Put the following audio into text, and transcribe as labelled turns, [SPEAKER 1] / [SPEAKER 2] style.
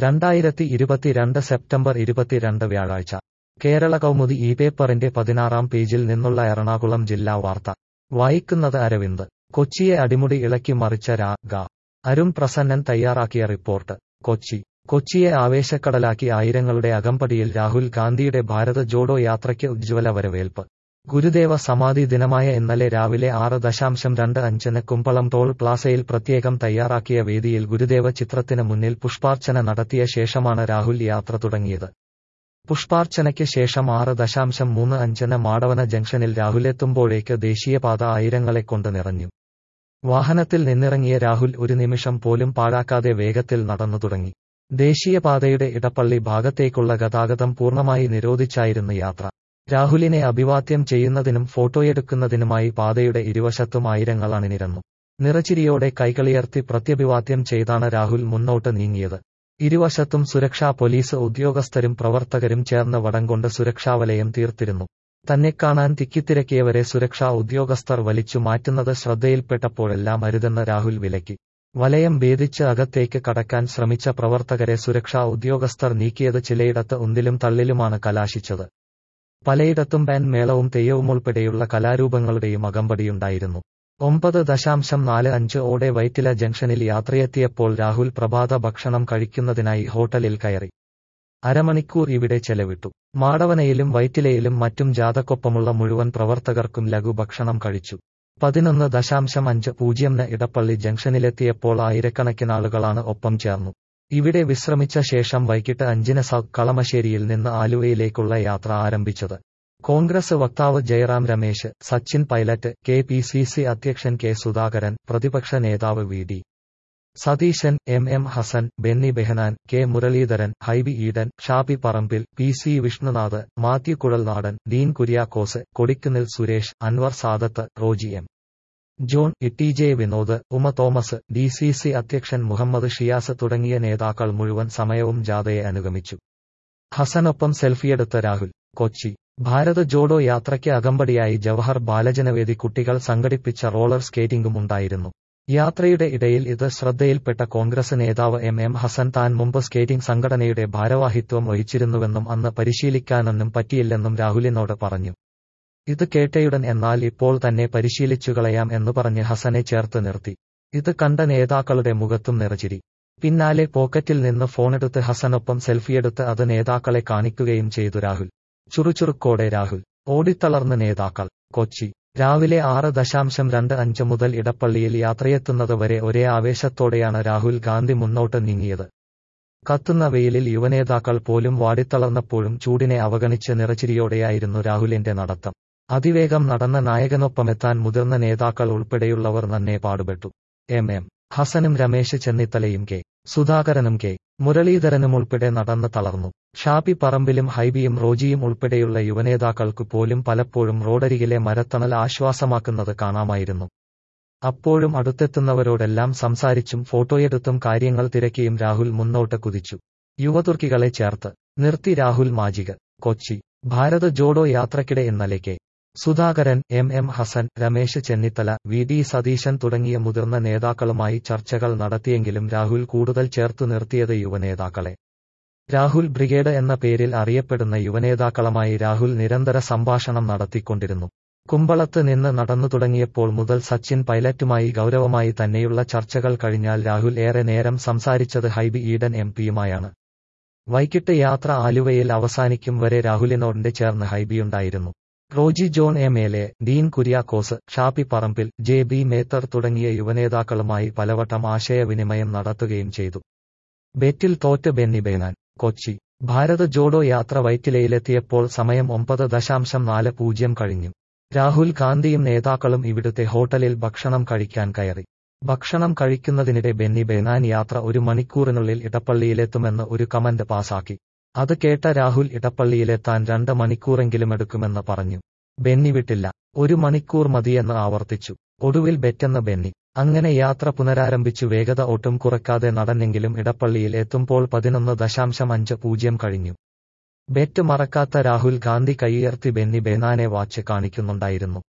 [SPEAKER 1] രണ്ടായിരത്തി ഇരുപത്തിരണ്ട് സെപ്റ്റംബർ ഇരുപത്തിരണ്ട് വ്യാഴാഴ്ച കേരള കൗമുദി ഈ പേപ്പറിന്റെ പതിനാറാം പേജിൽ നിന്നുള്ള എറണാകുളം ജില്ലാ വാർത്ത വായിക്കുന്നത് അരവിന്ദ് കൊച്ചിയെ അടിമുടി ഇളക്കി മറിച്ച രാ ഗ അരുൺ പ്രസന്നൻ തയ്യാറാക്കിയ റിപ്പോർട്ട് കൊച്ചി കൊച്ചിയെ ആവേശക്കടലാക്കി ആയിരങ്ങളുടെ അകമ്പടിയിൽ രാഹുൽ ഗാന്ധിയുടെ ഭാരത് ജോഡോ യാത്രയ്ക്ക് ഉജ്ജ്വല വരവേൽപ്പ് ഗുരുദേവ സമാധി ദിനമായ ഇന്നലെ രാവിലെ ആറ് ദശാംശം രണ്ട് അഞ്ചിന് കുമ്പളം ടോൾ പ്ലാസയിൽ പ്രത്യേകം തയ്യാറാക്കിയ വേദിയിൽ ഗുരുദേവ ചിത്രത്തിന് മുന്നിൽ പുഷ്പാർച്ചന നടത്തിയ ശേഷമാണ് രാഹുൽ യാത്ര തുടങ്ങിയത് പുഷ്പാർച്ചനയ്ക്ക് ശേഷം ആറ് ദശാംശം മൂന്ന് അഞ്ചിന് മാടവന ജംഗ്ഷനിൽ രാഹുലെത്തുമ്പോഴേക്ക് ദേശീയപാത ആയിരങ്ങളെ കൊണ്ട് നിറഞ്ഞു വാഹനത്തിൽ നിന്നിറങ്ങിയ രാഹുൽ ഒരു നിമിഷം പോലും പാഴാക്കാതെ വേഗത്തിൽ നടന്നു തുടങ്ങി ദേശീയപാതയുടെ ഇടപ്പള്ളി ഭാഗത്തേക്കുള്ള ഗതാഗതം പൂർണ്ണമായി നിരോധിച്ചായിരുന്നു യാത്ര രാഹുലിനെ അഭിവാദ്യം ചെയ്യുന്നതിനും ഫോട്ടോയെടുക്കുന്നതിനുമായി പാതയുടെ ഇരുവശത്തും ആയിരങ്ങൾ അണിനിരന്നു നിറച്ചിരിയോടെ കൈകളിയർത്തി പ്രത്യഭിവാദ്യം ചെയ്താണ് രാഹുൽ മുന്നോട്ട് നീങ്ങിയത് ഇരുവശത്തും സുരക്ഷാ പോലീസ് ഉദ്യോഗസ്ഥരും പ്രവർത്തകരും ചേർന്ന് വടംകൊണ്ട് സുരക്ഷാവലയം തീർത്തിരുന്നു തന്നെ കാണാൻ തിക്കിത്തിരക്കിയവരെ സുരക്ഷാ ഉദ്യോഗസ്ഥർ വലിച്ചു മാറ്റുന്നത് ശ്രദ്ധയിൽപ്പെട്ടപ്പോഴെല്ലാം അരുതെന്ന് രാഹുൽ വിലക്കി വലയം ഭേദിച്ച് അകത്തേക്ക് കടക്കാൻ ശ്രമിച്ച പ്രവർത്തകരെ സുരക്ഷാ ഉദ്യോഗസ്ഥർ നീക്കിയത് ചിലയിടത്ത് ഉന്തിലും തള്ളിലുമാണ് കലാശിച്ചത് പലയിടത്തും ബാൻ മേളവും തെയ്യവും ഉൾപ്പെടെയുള്ള കലാരൂപങ്ങളുടെയും അകമ്പടിയുണ്ടായിരുന്നു ഒമ്പത് ദശാംശം നാല് അഞ്ച് ഓടെ വൈറ്റില ജംഗ്ഷനിൽ യാത്രയെത്തിയപ്പോൾ രാഹുൽ പ്രഭാത ഭക്ഷണം കഴിക്കുന്നതിനായി ഹോട്ടലിൽ കയറി അരമണിക്കൂർ ഇവിടെ ചെലവിട്ടു മാടവനയിലും വൈറ്റിലയിലും മറ്റും ജാഥക്കൊപ്പമുള്ള മുഴുവൻ പ്രവർത്തകർക്കും ലഘുഭക്ഷണം കഴിച്ചു പതിനൊന്ന് ദശാംശം അഞ്ച് പൂജ്യംന് ഇടപ്പള്ളി ജംഗ്ഷനിലെത്തിയപ്പോൾ ആയിരക്കണക്കിനാളുകളാണ് ഒപ്പം ചേർന്നു ഇവിടെ വിശ്രമിച്ച ശേഷം വൈകിട്ട് അഞ്ചിന് സൗത്ത് കളമശ്ശേരിയിൽ നിന്ന് ആലുവയിലേക്കുള്ള യാത്ര ആരംഭിച്ചത് കോൺഗ്രസ് വക്താവ് Jairam Ramesh Sachin Pilot K P C C അധ്യക്ഷൻ കെ സുധാകരൻ പ്രതിപക്ഷ നേതാവ് V D Satheesan M M Hassan Benny Behanan K Muraleedharan Hibi Eden Shabi Parambil P C Vishnunath Mathew Kuzhalnadan Dean Kuriakose Kodikunnil Suresh Anwar Sadath Roji M John E J Vinod Uma Thomas D C C അധ്യക്ഷൻ മുഹമ്മദ് ഷിയാസ് തുടങ്ങിയ നേതാക്കൾ മുഴുവൻ സമയവും ജാഥയെ അനുഗമിച്ചു ഹസനൊപ്പം സെൽഫിയെടുത്ത രാഹുൽ കൊച്ചി ഭാരത് ജോഡോ യാത്രയ്ക്ക് അകമ്പടിയായി ജവഹർ ബാലജനവേദി കുട്ടികൾ സംഘടിപ്പിച്ച റോളർ സ്കേറ്റിംഗും ഉണ്ടായിരുന്നു യാത്രയുടെ ഇടയിൽ ഇത് ശ്രദ്ധയിൽപ്പെട്ട കോൺഗ്രസ് നേതാവ് എം എം ഹസൻ താൻ മുമ്പ് സ്കേറ്റിംഗ് സംഘടനയുടെ ഭാരവാഹിത്വം വഹിച്ചിരുന്നുവെന്നും അന്ന് പരിശീലിക്കാനൊന്നും പറ്റിയില്ലെന്നും രാഹുലിനോട് പറഞ്ഞു ഇത് കേട്ടയുടൻ എന്നാൽ ഇപ്പോൾ തന്നെ പരിശീലിച്ചു കളയാം എന്ന് പറഞ്ഞ് ഹസനെ ചേർത്ത് നിർത്തി ഇത് കണ്ട നേതാക്കളുടെ മുഖത്തും നിറച്ചിരി പിന്നാലെ പോക്കറ്റിൽ നിന്ന് ഫോണെടുത്ത് ഹസനൊപ്പം സെൽഫിയെടുത്ത് അത് നേതാക്കളെ കാണിക്കുകയും ചെയ്തു രാഹുൽ ചുറുചുറുക്കോടെ രാഹുൽ ഓടിത്തളർന്ന് നേതാക്കൾ കൊച്ചി രാവിലെ ആറ് ദശാംശം രണ്ട് അഞ്ച് മുതൽ ഇടപ്പള്ളിയിൽ യാത്രയെത്തുന്നത് വരെ ഒരേ ആവേശത്തോടെയാണ് രാഹുൽ ഗാന്ധി മുന്നോട്ട് നീങ്ങിയത് കത്തുന്ന വെയിലിൽ യുവനേതാക്കൾ പോലും വാടിത്തളർന്നപ്പോഴും ചൂടിനെ അവഗണിച്ച് നിറച്ചിരിയോടെയായിരുന്നു രാഹുലിന്റെ നടത്തം അതിവേഗം നടന്ന നായകനൊപ്പമെത്താൻ മുതിർന്ന നേതാക്കൾ ഉൾപ്പെടെയുള്ളവർ നന്നെ പാടുപെട്ടു എം എം ഹസനും രമേശ് ചെന്നിത്തലയും കെ സുധാകരനും കെ മുരളീധരനും ഉൾപ്പെടെ നടന്ന് തളർന്നു ഷാപ്പി പറമ്പിലും ഹൈബിയും റോജിയും ഉൾപ്പെടെയുള്ള യുവനേതാക്കൾക്കു പോലും പലപ്പോഴും റോഡരികിലെ മരത്തണൽ ആശ്വാസമാക്കുന്നത് കാണാമായിരുന്നു അപ്പോഴും അടുത്തെത്തുന്നവരോടെല്ലാം സംസാരിച്ചും ഫോട്ടോയെടുത്തും കാര്യങ്ങൾ തിരക്കിയും രാഹുൽ മുന്നോട്ട് കുതിച്ചു യുവതുർക്കികളെ ചേർത്ത് നിർത്തി രാഹുൽ മാജിക് കൊച്ചി ഭാരത് ജോഡോ യാത്രയ്ക്കിടെ ഇന്നലെ K Sudhakaran M M Hassan Ramesh Chennithala V D Satheesan തുടങ്ങിയ മുതിർന്ന നേതാക്കളുമായി ചർച്ചകൾ നടത്തിയെങ്കിലും രാഹുൽ കൂടുതൽ ചേർത്തു നിർത്തിയത് യുവനേതാക്കളെ രാഹുൽ ബ്രിഗേഡ് എന്ന പേരിൽ അറിയപ്പെടുന്ന യുവനേതാക്കളുമായി രാഹുൽ നിരന്തര സംഭാഷണം നടത്തിക്കൊണ്ടിരുന്നു കുമ്പളത്ത് നിന്ന് നടന്നു തുടങ്ങിയപ്പോൾ മുതൽ സച്ചിൻ പൈലറ്റുമായി ഗൗരവമായി തന്നെയുള്ള ചർച്ചകൾ കഴിഞ്ഞാൽ രാഹുൽ ഏറെ നേരം സംസാരിച്ചത് ഹൈബി ഈഡൻ എം പിയുമായാണ് വൈകിട്ട് യാത്ര ആലുവയിൽ അവസാനിക്കും വരെ രാഹുലിനോടിന്റെ ചേർന്ന് ഹൈബിയുണ്ടായിരുന്നു Roji John M L A Dean Kuriakose Shafi Parambil J B Mather തുടങ്ങിയ യുവനേതാക്കളുമായി പലവട്ടം ആശയവിനിമയം നടത്തുകയും ചെയ്തു ബെറ്റിൽ തോറ്റ് ബെന്നി ബേനാൻ കൊച്ചി ഭാരത് ജോഡോ യാത്ര വൈറ്റിലയിലെത്തിയപ്പോൾ സമയം ഒമ്പത് ദശാംശം നാല് പൂജ്യം കഴിഞ്ഞു രാഹുൽ ഗാന്ധിയും നേതാക്കളും ഇവിടുത്തെ ഹോട്ടലിൽ ഭക്ഷണം കഴിക്കാൻ കയറി ഭക്ഷണം കഴിക്കുന്നതിനിടെ ബെന്നി ബേനാൻ യാത്ര ഒരു മണിക്കൂറിനുള്ളിൽ ഇടപ്പള്ളിയിലെത്തുമെന്ന് ഒരു കമന്റ് പാസാക്കി അത് കേട്ട രാഹുൽ ഇടപ്പള്ളിയിലെത്താൻ രണ്ട് മണിക്കൂറെങ്കിലും എടുക്കുമെന്ന് പറഞ്ഞു ബെന്നി വിട്ടില്ല ഒരു മണിക്കൂർ മതിയെന്ന് ആവർത്തിച്ചു ഒടുവിൽ ബെറ്റെന്ന് ബെന്നി അങ്ങനെ യാത്ര പുനരാരംഭിച്ചു വേഗത ഒട്ടും കുറക്കാതെ നടന്നെങ്കിലും ഇടപ്പള്ളിയിൽ എത്തുമ്പോൾ പതിനൊന്ന് ദശാംശം അഞ്ച് പൂജ്യം കഴിഞ്ഞു ബെറ്റ് മറക്കാത്ത രാഹുൽ ഗാന്ധി കൈയുയർത്തി ബെന്നി ബേനാനെ വാച്ച് കാണിക്കുന്നുണ്ടായിരുന്നു